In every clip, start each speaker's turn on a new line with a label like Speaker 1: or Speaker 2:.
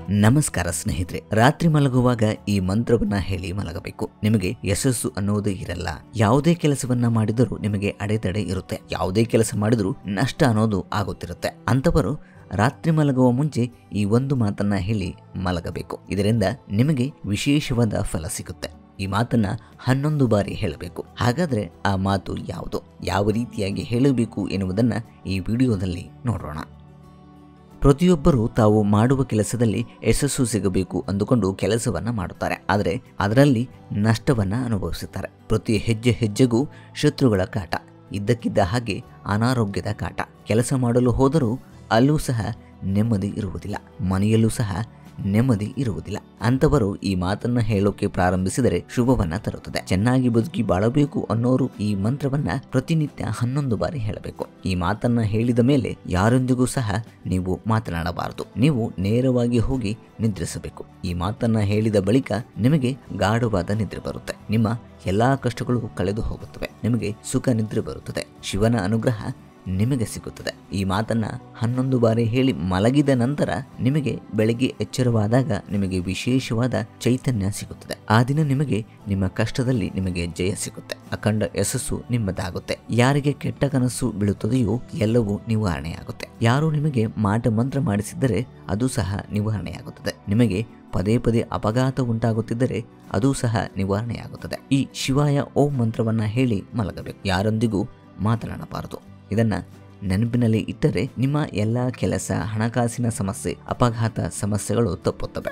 Speaker 1: ನಮಸ್ಕಾರ ಸ್ನೇಹಿತರೆ ರಾತ್ರಿ ಮಲಗುವಾಗ ಈ ಮಂತ್ರವನ್ನ ಹೇಳಿ ಮಲಗಬೇಕು ನಿಮಗೆ ಯಶಸ್ಸು ಅನ್ನೋದು ಇರಲ್ಲ ಯಾವುದೇ ಕೆಲಸವನ್ನ ಮಾಡಿದರೂ ನಿಮಗೆ ಅಡೆತಡೆ ಇರುತ್ತೆ ಯಾವುದೇ ಕೆಲಸ ಮಾಡಿದರೂ ನಷ್ಟ ಅನ್ನೋದು ಆಗುತ್ತಿರುತ್ತೆ ಅಂತವರು ರಾತ್ರಿ ಮಲಗುವ ಮುಂಚೆ ಈ ಒಂದು ಮಾತನ್ನ ಹೇಳಿ ಮಲಗಬೇಕು ಇದರಿಂದ ನಿಮಗೆ ವಿಶೇಷವಾದ ಫಲ ಸಿಗುತ್ತೆ ಈ ಮಾತನ್ನ ಹನ್ನೊಂದು ಬಾರಿ ಹೇಳಬೇಕು ಹಾಗಾದ್ರೆ ಆ ಮಾತು ಯಾವುದು ಯಾವ ರೀತಿಯಾಗಿ ಹೇಳಬೇಕು ಎನ್ನುವುದನ್ನ ಈ ವಿಡಿಯೋದಲ್ಲಿ ನೋಡೋಣ ಪ್ರತಿಯೊಬ್ಬರು ತಾವು ಮಾಡುವ ಕೆಲಸದಲ್ಲಿ ಯಶಸ್ಸು ಸಿಗಬೇಕು ಅಂದುಕೊಂಡು ಕೆಲಸವನ್ನ ಮಾಡುತ್ತಾರೆ ಆದರೆ ಅದರಲ್ಲಿ ನಷ್ಟವನ್ನ ಅನುಭವಿಸುತ್ತಾರೆ ಪ್ರತಿ ಹೆಜ್ಜೆ ಹೆಜ್ಜೆಗೂ ಶತ್ರುಗಳ ಕಾಟ ಇದ್ದಕ್ಕಿದ್ದ ಹಾಗೆ ಅನಾರೋಗ್ಯದ ಕಾಟ ಕೆಲಸ ಮಾಡಲು ಹೋದರೂ ಅಲ್ಲೂ ಸಹ ನೆಮ್ಮದಿ ಇರುವುದಿಲ್ಲ ಮನೆಯಲ್ಲೂ ಸಹ ನೆಮ್ಮದಿ ಇರುವುದಿಲ್ಲ ಅಂತವರು ಈ ಮಾತನ್ನ ಹೇಳೋಕೆ ಪ್ರಾರಂಭಿಸಿದರೆ ಶುಭವನ್ನ ತರುತ್ತದೆ ಚೆನ್ನಾಗಿ ಬದುಕಿ ಬಾಳಬೇಕು ಅನ್ನೋರು ಈ ಮಂತ್ರವನ್ನ ಪ್ರತಿನಿತ್ಯ ಹನ್ನೊಂದು ಬಾರಿ ಹೇಳಬೇಕು ಈ ಮಾತನ್ನ ಹೇಳಿದ ಮೇಲೆ ಯಾರೊಂದಿಗೂ ಸಹ ನೀವು ಮಾತನಾಡಬಾರದು ನೀವು ನೇರವಾಗಿ ಹೋಗಿ ನಿದ್ರಿಸಬೇಕು ಈ ಮಾತನ್ನ ಹೇಳಿದ ಬಳಿಕ ನಿಮಗೆ ಗಾಢವಾದ ನಿದ್ರೆ ಬರುತ್ತೆ ನಿಮ್ಮ ಎಲ್ಲಾ ಕಷ್ಟಗಳು ಕಳೆದು ಹೋಗುತ್ತವೆ ನಿಮಗೆ ಸುಖ ನಿದ್ರೆ ಬರುತ್ತದೆ ಶಿವನ ಅನುಗ್ರಹ ನಿಮಗೆ ಸಿಗುತ್ತದೆ ಈ ಮಾತನ್ನ ಹನ್ನೊಂದು ಬಾರಿ ಹೇಳಿ ಮಲಗಿದ ನಂತರ ನಿಮಗೆ ಬೆಳಗ್ಗೆ ಎಚ್ಚರವಾದಾಗ ನಿಮಗೆ ವಿಶೇಷವಾದ ಚೈತನ್ಯ ಸಿಗುತ್ತದೆ ಆ ದಿನ ನಿಮಗೆ ನಿಮ್ಮ ಕಷ್ಟದಲ್ಲಿ ನಿಮಗೆ ಜಯ ಸಿಗುತ್ತೆ ಅಖಂಡ ಯಶಸ್ಸು ನಿಮ್ಮದಾಗುತ್ತೆ ಯಾರಿಗೆ ಕೆಟ್ಟ ಕನಸು ಬೀಳುತ್ತದೆಯೋ ಎಲ್ಲವೂ ನಿವಾರಣೆಯಾಗುತ್ತೆ ಯಾರು ನಿಮಗೆ ಮಾಟ ಮಂತ್ರ ಮಾಡಿಸಿದ್ದರೆ ಅದು ಸಹ ನಿವಾರಣೆಯಾಗುತ್ತದೆ ನಿಮಗೆ ಪದೇ ಪದೇ ಅಪಘಾತ ಉಂಟಾಗುತ್ತಿದ್ದರೆ ಅದು ಸಹ ನಿವಾರಣೆಯಾಗುತ್ತದೆ ಈ ಶಿವಾಯ ಓಂ ಮಂತ್ರವನ್ನ ಹೇಳಿ ಮಲಗಬೇಕು ಯಾರೊಂದಿಗೂ ಮಾತನಾಡಬಾರದು ಇದನ್ನ ನೆನಪಿನಲ್ಲಿ ಇಟ್ಟರೆ ನಿಮ್ಮ ಎಲ್ಲ ಕೆಲಸ ಹಣಕಾಸಿನ ಸಮಸ್ಯೆ ಅಪಘಾತ ಸಮಸ್ಯೆಗಳು ತಪ್ಪುತ್ತವೆ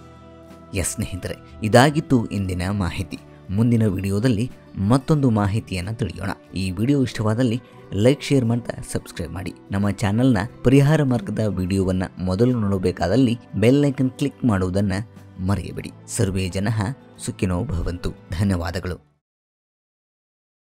Speaker 1: ಎಸ್ ಸ್ನೇಹಿತರೆ ಇದಾಗಿತ್ತು ಇಂದಿನ ಮಾಹಿತಿ ಮುಂದಿನ ವಿಡಿಯೋದಲ್ಲಿ ಮತ್ತೊಂದು ಮಾಹಿತಿಯನ್ನು ತಿಳಿಯೋಣ ಈ ವಿಡಿಯೋ ಇಷ್ಟವಾದಲ್ಲಿ ಲೈಕ್ ಶೇರ್ ಮಾಡ್ತಾ ಸಬ್ಸ್ಕ್ರೈಬ್ ಮಾಡಿ ನಮ್ಮ ಚಾನಲ್ನ ಪರಿಹಾರ ಮಾರ್ಗದ ವಿಡಿಯೋವನ್ನು ಮೊದಲು ನೋಡಬೇಕಾದಲ್ಲಿ ಬೆಲ್ ಐಕನ್ ಕ್ಲಿಕ್ ಮಾಡುವುದನ್ನು ಮರೆಯಬೇಡಿ ಸರ್ವೇ ಜನ ಸುಖಿನೋ ಭವಂತು ಧನ್ಯವಾದಗಳು